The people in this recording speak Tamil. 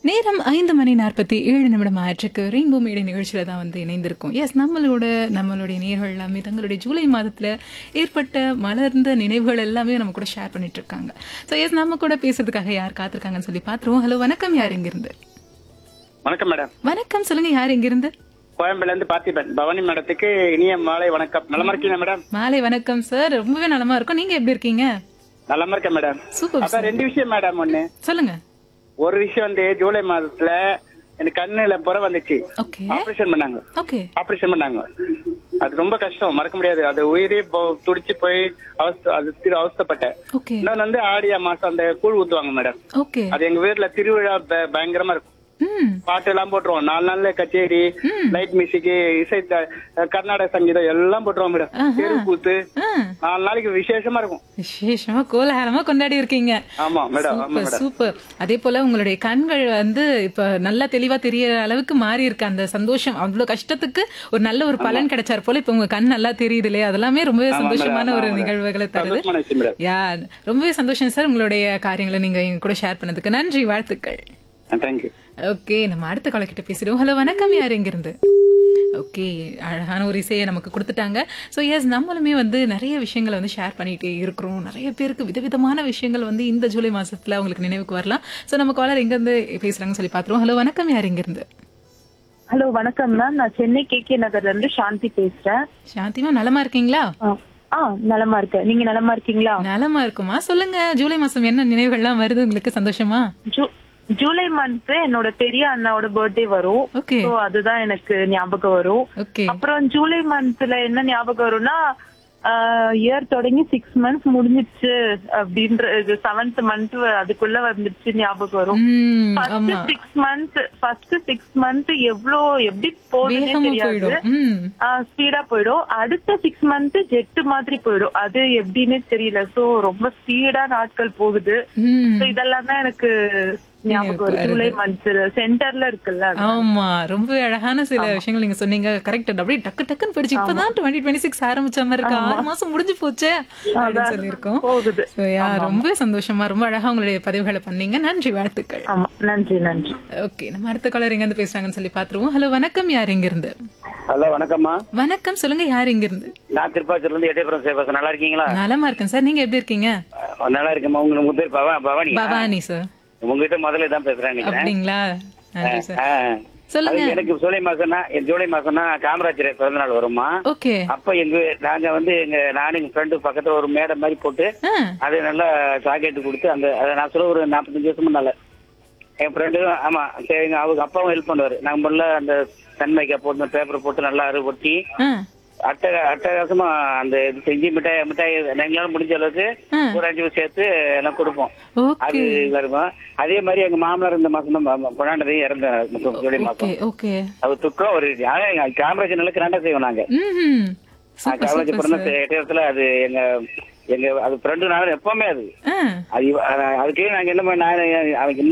நேரம் ஐந்து மணி நாற்பத்தி ஏழு நிமிடம் ஆயிற்றுக்கு ரெயின்போ மேடை நிகழ்ச்சியில தான் வந்து இணைந்திருக்கும் எஸ் நம்மளோட நம்மளுடைய நேர்கள் எல்லாமே தங்களுடைய ஜூலை மாதத்துல ஏற்பட்ட மலர்ந்த நினைவுகள் எல்லாமே நம்ம கூட ஷேர் பண்ணிட்டு இருக்காங்க ஸோ எஸ் நம்ம கூட பேசுறதுக்காக யார் காத்திருக்காங்கன்னு சொல்லி பார்த்துருவோம் ஹலோ வணக்கம் யார் இங்கிருந்து வணக்கம் மேடம் வணக்கம் சொல்லுங்க யார் இங்கிருந்து கோயம்புல இருந்து பார்த்திபன் பவானி மேடத்துக்கு இனிய மாலை வணக்கம் நலமா இருக்கீங்க மேடம் மாலை வணக்கம் சார் ரொம்பவே நலமா இருக்கும் நீங்க எப்படி இருக்கீங்க நலமா இருக்கேன் மேடம் சூப்பர் அப்ப ரெண்டு விஷயம் மேடம் ஒண்ணு சொல்லுங்க ஒரு விஷயம் வந்து ஜூலை மாதத்துல எனக்கு கண்ணுல புற வந்துச்சு ஓகே ஆபரேஷன் பண்ணாங்க ஓகே ஆபரேஷன் பண்ணாங்க அது ரொம்ப கஷ்டம் மறக்க முடியாது அது உயிரே போ- துடிச்சு போய் அவஸ்த அது திரு அவஸ்தப்பட்டேன் ஓகே இன்னொன்னு வந்து ஆடியா மாசம் அந்த கூழ் ஊத்துவாங்க மேடம் ஓகே அது எங்க வீட்டுல திருவிழா ப- பயங்கரமா இருக்கும் ம் பாட்டு எல்லாம் போட்டுருவோம் நாலு நாள்ல கச்சேரி லைட் மியூசிக் இசை த- கர்நாடக சங்கீதம் எல்லாம் போட்டுருவோம் மேடம் தெரு கூத்து ஆ நாலு நாளைக்கு விசேஷமா இருக்கும் விசேஷமா கோலாகலமா கொண்டாடி இருக்கீங்க ஆமா மேடம் ஆமா சூப்பர் மேடம் சூப்பர் அதே போல உங்களுடைய கண்கள் வந்து இப்ப நல்லா தெளிவா தெரியற அளவுக்கு மாறி இருக்கு அந்த சந்தோஷம் அவ்வளவு கஷ்டத்துக்கு ஒரு நல்ல ஒரு பலன் கிடைச்சார் போல இப்ப உங்க கண் நல்லா தெரியுது இல்லையா அதெல்லாமே ரொம்பவே ஆமா சந்தோஷமான மேடம், ஒரு ஆமா மேடம். நிகழ்வுகளை தருது சந்தோஷமான விஷயம் மேடம் யா ரொம்பவே சந்தோஷம் சார் உங்களுடைய காரியங்களை நீங்க எங்க கூட ஷேர் பண்ணதுக்கு நன்றி வாழ்த்துக்கள் தேங்க்யூ ஓகே நம்ம அடுத்த கால கிட்ட பேசிடுவோம் ஹலோ வணக்கம் யார் இங்கிருந்து ஓகே அழகான ஒரு இசையை நமக்கு கொடுத்துட்டாங்க ஸோ எஸ் நம்மளுமே வந்து நிறைய விஷயங்களை வந்து ஷேர் பண்ணிட்டே இருக்கிறோம் நிறைய பேருக்கு விதவிதமான விஷயங்கள் வந்து இந்த ஜூலை மாசத்துல அவங்களுக்கு நினைவுக்கு வரலாம் ஸோ நம்ம காலர் எங்கேருந்து பேசுறாங்கன்னு சொல்லி பார்த்துருவோம் ஹலோ வணக்கம் யார் இங்கிருந்து ஹலோ வணக்கம் மேம் நான் சென்னை கே கே நகர்ல இருந்து சாந்தி பேசுறேன் சாந்திமா நலமா இருக்கீங்களா ஆ, ஆ நலமா இருக்கேன் நீங்க நலமா இருக்கீங்களா நலமா இருக்குமா சொல்லுங்க ஜூலை மாசம் என்ன நினைவுகள்லாம் வருது உங்களுக்கு சந்தோஷமா ஜூ ஜூலை மந்த் என்னோட பெரிய அண்ணாவோட பர்த்டே வரும் ஓகே ஸோ அதுதான் எனக்கு ஞாபகம் வரும் ஓகே அப்புறம் ஜூலை மந்த்ல என்ன ஞாபகம் வரும்னா இயர் தொடங்கி சிக்ஸ் மந்த்ஸ் முடிஞ்சிச்சு அப்படின்ற செவன்த் மந்த் அதுக்குள்ள வந்துருச்சு ஞாபகம் வரும் ம் ஃபர்ஸ்ட் ஆமா six month first six month எவ்வளோ எப்படி போகுதுன்னே வேகமா தெரியாது போயிடும் ம் ஸ்பீடா போயிடும் அடுத்த சிக்ஸ் மந்த் ஜெட் மாதிரி போயிடும் அது எப்படின்னு தெரியல சோ ரொம்ப ஸ்பீடா நாட்கள் போகுது ம் So இதெல்லாம் தான் எனக்கு ஞாபகம் வரும் ஜூலை மந்த் சென்டர்ல இருக்குல்ல அது. ஆமா ரொம்ப அழகான சில விஷயங்கள் நீங்க சொன்னீங்க கரெக்ட் அப்படியே டக்கு டக்குன்னு போயிடுச்சு இப்பதான் டுவெண்ட்டி டுவெண்ட்டி சிக்ஸ் ஆரம்பிச்ச மாதிரி இருக்கு ஆறு மாசம் முடிஞ்சு போச்சே அப்படின்னு சொல்லியிருக்கோம் போகுது So, yeah, ரொம்ப சந்தோஷமா ரொம்ப அழகா உங்களுடைய பதிவுகளை பண்ணீங்க நன்றி வாழ்த்துக்கள் ஆமா நன்றி நன்றி ஓகே நம்ம அடுத்த காலர் எங்க இருந்து பேசுறாங்கன்னு சொல்லி பாத்துருவோம் ஹலோ வணக்கம் யார் எங்க இருந்து ஹலோ வணக்கம்மா வணக்கம் சொல்லுங்க யார் எங்க இருந்து நான் திருப்பாச்சூர்ல இருந்து எட்டயபுரம் சேவாசன் நல்லா இருக்கீங்களா நலமா இருக்கேன் சார் நீங்க எப்படி இருக்கீங்க அஹ் நல்லா இருக்கேம்மா உங்க உங்க பேர் பவா பவானி பவானி சார் உங்ககிட்ட முதல்ல தான் பேசுறேன் நினைக்கிறேன் அப்படிங்களா நன்றி சார் ஆ. சொல்லுங்க அது எனக்கு ஜூலை மாசம்னா என் ஜூலை மாசம்னா காமராஜர் பிறந்த நாள் வருமா ஓகே அப்ப எங்க நாங்க வந்து எங்க நானும் எங்க ஃப்ரெண்டு பக்கத்துல ஒரு மேடை மாதிரி போட்டு ஆ அது நல்லா சாக்கெட்டு கொடுத்து அந்த அதை நான் சொல்ல ஒரு நாற்பத்தஞ்சு வருஷம் முன்னால என் ஃப்ரெண்டு ஆமா சரி, எங்க அவங்க அப்பாவும் ஹெல்ப் பண்ணுவாரு நாங்க முதல்ல அந்த சன் மேக்கப் போட்டு பேப்பர் போட்டு நல்லா அரு ஒட்டி ஆ அட்ட அட்டகாசமா அந்த இது செஞ்சு மிட்டாய் மிட்டாய் எங்களால முடிஞ்ச அளவுக்கு ஆ. ஒரு அஞ்சு பேர் சேர்த்து எல்லாம் கொடுப்போம் ஓகே அது வருவோம் அதே மாதிரி எங்க மாமனார் இந்த மாசம் தான் கொண்டாண்டதையும் இறந்த ஜூலை ஓகே மாசம் ஓகே அது துக்கம் ஒரு ஆனா காமராஜர் நல்ல கிராண்டா செய்வோம் நாங்க ம் சூப்பர் காமராஜர் சூப்பர் பிறந்த சார் எட்டயத்துல அது எங்க எங்க அது ஃப்ரெண்டு நானும் எப்பவுமே அது ஆ அது இவ- அதுக்கே நாங்க என்ன பண்ண நான் அவனுக்கு